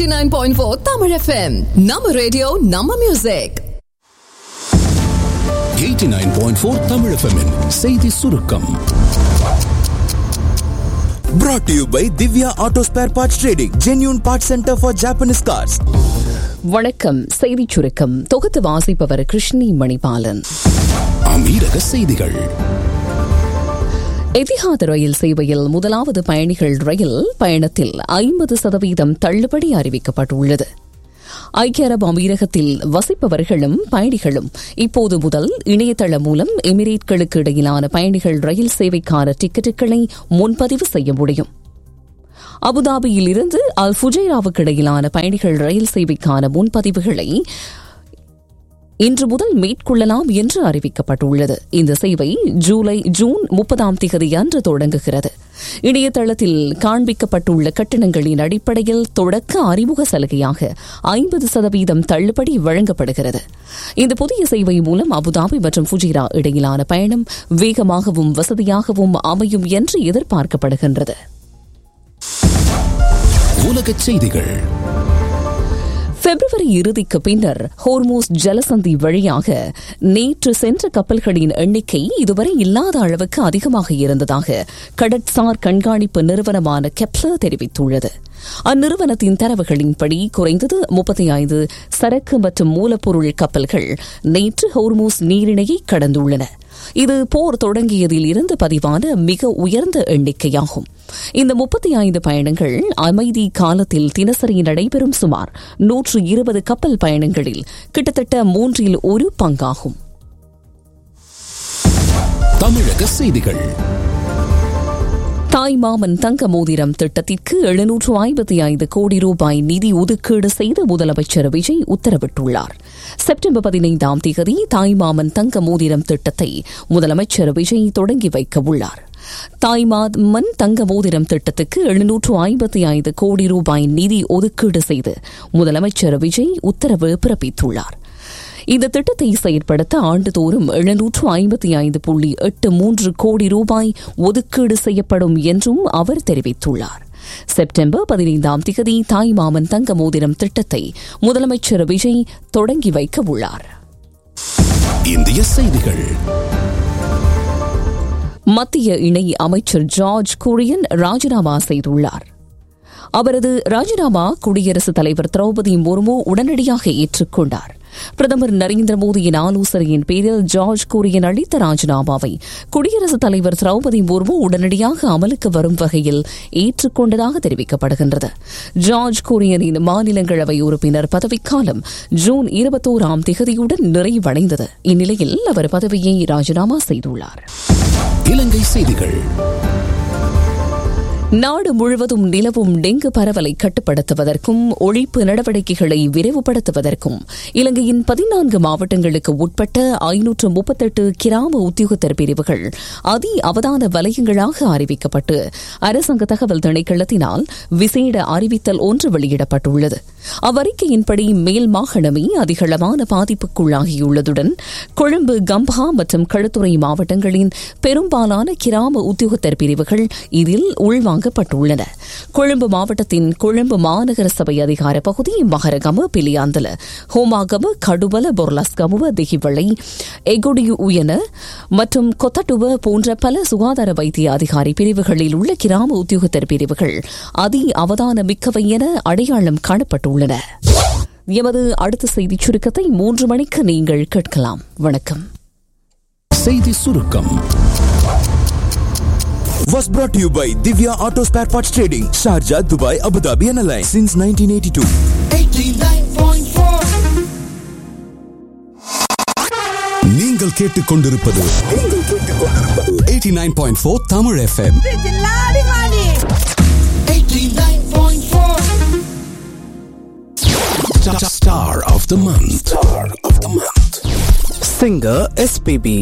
89.4 Tamil FM. நம்ம radio நம்ம music 89.4 Tamil FM -இன் செய்தி சுருக்கம் Brought to you by Divya Auto Spare Parts Trading, genuine parts center for Japanese cars. வணக்கம் செய்திச் சுருக்கம் தொகுத்து வாசிப்பவர் கிருஷ்ணி மணிபாலன் அமீரக செய்திகள் எதிஹாத் ரயில் சேவையில் முதலாவது பயணிகள் ரயில் பயணத்தில் ஐம்பது சதவீதம் தள்ளுபடி அறிவிக்கப்பட்டுள்ளது ஐக்கிய அரபு அமீரகத்தில் வசிப்பவர்களும் பயணிகளும் இப்போது முதல் இணையதளம் மூலம் எமிரேட்களுக்கு இடையிலான பயணிகள் ரயில் சேவைக்கான டிக்கெட்டுகளை முன்பதிவு செய்ய முடியும் அபுதாபியில் இருந்து அல் ஃபுஜைராவுக்கு இடையிலான பயணிகள் ரயில் சேவைக்கான முன்பதிவுகளை இன்று முதல் மேற்கொள்ளலாம் என்று அறிவிக்கப்பட்டுள்ளது இந்த சேவை ஜூலை ஜூன் முப்பதாம் தேதி அன்று தொடங்குகிறது இணையதளத்தில் காண்பிக்கப்பட்டுள்ள கட்டணங்களின் அடிப்படையில் தொடக்க அறிமுக சலுகையாக ஐம்பது சதவீதம் தள்ளுபடி வழங்கப்படுகிறது இந்த புதிய சேவை மூலம் அபுதாபி மற்றும் ஃபுஜிரா இடையிலான பயணம் வேகமாகவும் வசதியாகவும் அமையும் என்று எதிர்பார்க்கப்படுகின்றது உலகச் செய்திகள் பிப்ரவரி இறுதிக்கு பின்னர் ஹோர்மோஸ் ஜலசந்தி வழியாக நேற்று சென்ற கப்பல்களின் எண்ணிக்கை இதுவரை இல்லாத அளவுக்கு அதிகமாக இருந்ததாக கடற்சார் கண்காணிப்பு நிறுவனமான கெப்லர் தெரிவித்துள்ளது அந்நிறுவனத்தின் தரவுகளின்படி குறைந்தது முப்பத்தி ஐந்து சரக்கு மற்றும் மூலப்பொருள் கப்பல்கள் நேற்று ஹோர்மோஸ் நீரிணையை கடந்துள்ளன இது போர் தொடங்கியதில் இருந்து பதிவான மிக உயர்ந்த எண்ணிக்கையாகும் இந்த முப்பத்தி ஐந்து பயணங்கள் அமைதி காலத்தில் தினசரி நடைபெறும் சுமார் நூற்று இருபது கப்பல் பயணங்களில் கிட்டத்தட்ட மூன்றில் ஒரு பங்காகும் தமிழக செய்திகள் தாய்மாமன் தங்க மோதிரம் திட்டத்திற்கு எழுநூற்று ஐம்பத்தி ஐந்து கோடி ரூபாய் நிதி ஒதுக்கீடு செய்து முதலமைச்சர் விஜய் உத்தரவிட்டுள்ளார் செப்டம்பர் பதினைந்தாம் தேதி தாய்மாமன் தங்க மோதிரம் திட்டத்தை முதலமைச்சர் விஜய் தொடங்கி வைக்க உள்ளார் தாய்மாமன் தங்க மோதிரம் திட்டத்துக்கு எழுநூற்று ஐம்பத்தி ஐந்து கோடி ரூபாய் நிதி ஒதுக்கீடு செய்து முதலமைச்சர் விஜய் உத்தரவு பிறப்பித்துள்ளார் இந்த திட்டத்தை செயற்படுத்த ஆண்டுதோறும் எழுநூற்று ஐம்பத்தி ஐந்து புள்ளி எட்டு மூன்று கோடி ரூபாய் ஒதுக்கீடு செய்யப்படும் என்றும் அவர் தெரிவித்துள்ளார் செப்டம்பர் பதினைந்தாம் திகதி தாய்மாமன் தங்க மோதிரம் திட்டத்தை முதலமைச்சர் விஜய் தொடங்கி வைக்க உள்ளார் இந்திய செய்திகள் மத்திய இணை அமைச்சர் ஜார்ஜ் குரியன் ராஜினாமா செய்துள்ளார் அவரது ராஜினாமா குடியரசுத் தலைவர் திரௌபதி முர்மு உடனடியாக ஏற்றுக்கொண்டார் பிரதமர் நரேந்திர மோடியின் ஆலோசனையின் பேரில் ஜார்ஜ் குரியன் அளித்த ராஜினாமாவை குடியரசுத் தலைவர் திரௌபதி முர்மு உடனடியாக அமலுக்கு வரும் வகையில் ஏற்றுக்கொண்டதாக தெரிவிக்கப்படுகின்றது ஜார்ஜ் குரியனின் மாநிலங்களவை உறுப்பினர் பதவிக்காலம் ஜூன் இருபத்தோராம் திகதியுடன் நிறைவடைந்தது இந்நிலையில் அவர் பதவியை ராஜினாமா செய்துள்ளார் இலங்கை செய்திகள் நாடு முழுவதும் நிலவும் டெங்கு பரவலை கட்டுப்படுத்துவதற்கும் ஒழிப்பு நடவடிக்கைகளை விரைவுபடுத்துவதற்கும் இலங்கையின் பதினான்கு மாவட்டங்களுக்கு உட்பட்ட ஐநூற்று முப்பத்தெட்டு கிராம உத்தியோகத்தர் பிரிவுகள் அதி அவதான வலயங்களாக அறிவிக்கப்பட்டு அரசாங்க தகவல் திணைக்களத்தினால் விசேட அறிவித்தல் ஒன்று வெளியிடப்பட்டுள்ளது அவ்வறிக்கையின்படி மேல் மாகாணமே அதிகளவான பாதிப்புக்குள்ளாகியுள்ளதுடன் கொழும்பு கம்பா மற்றும் களுத்துறை மாவட்டங்களின் பெரும்பாலான கிராம உத்தியோகத்தர் பிரிவுகள் இதில் உள்வாங்கப்பட்டுள்ளன கொழும்பு மாவட்டத்தின் கொழும்பு மாநகர சபை அதிகார பகுதி மகரகம பிலியாந்தல ஹோமாகம கடுவல பொர்லஸ்கமுவ திகிவளை எகுடியு உயன மற்றும் கொத்தட்டுவ போன்ற பல சுகாதார வைத்திய அதிகாரி பிரிவுகளில் உள்ள கிராம உத்தியோகத்தர் பிரிவுகள் அதி அவதான மிக்கவை என அடையாளம் காணப்பட்டுள்ளன எமது அடுத்த செய்திச் சுருக்கத்தை மூன்று மணிக்கு நீங்கள் கேட்கலாம் வணக்கம் செய்தி சுருக்கம் Was brought to you by Divya Auto Spare Parts Trading, Sharjah, Dubai, Abu Dhabi, and Alliance since 1982. நீங்கள் கேட்டுக்கொண்டிருப்பது நீங்கள் கேட்டுக்கொண்டிருப்பது 89.4 Tamil FM Star of the month. Star of the month. Singer SPB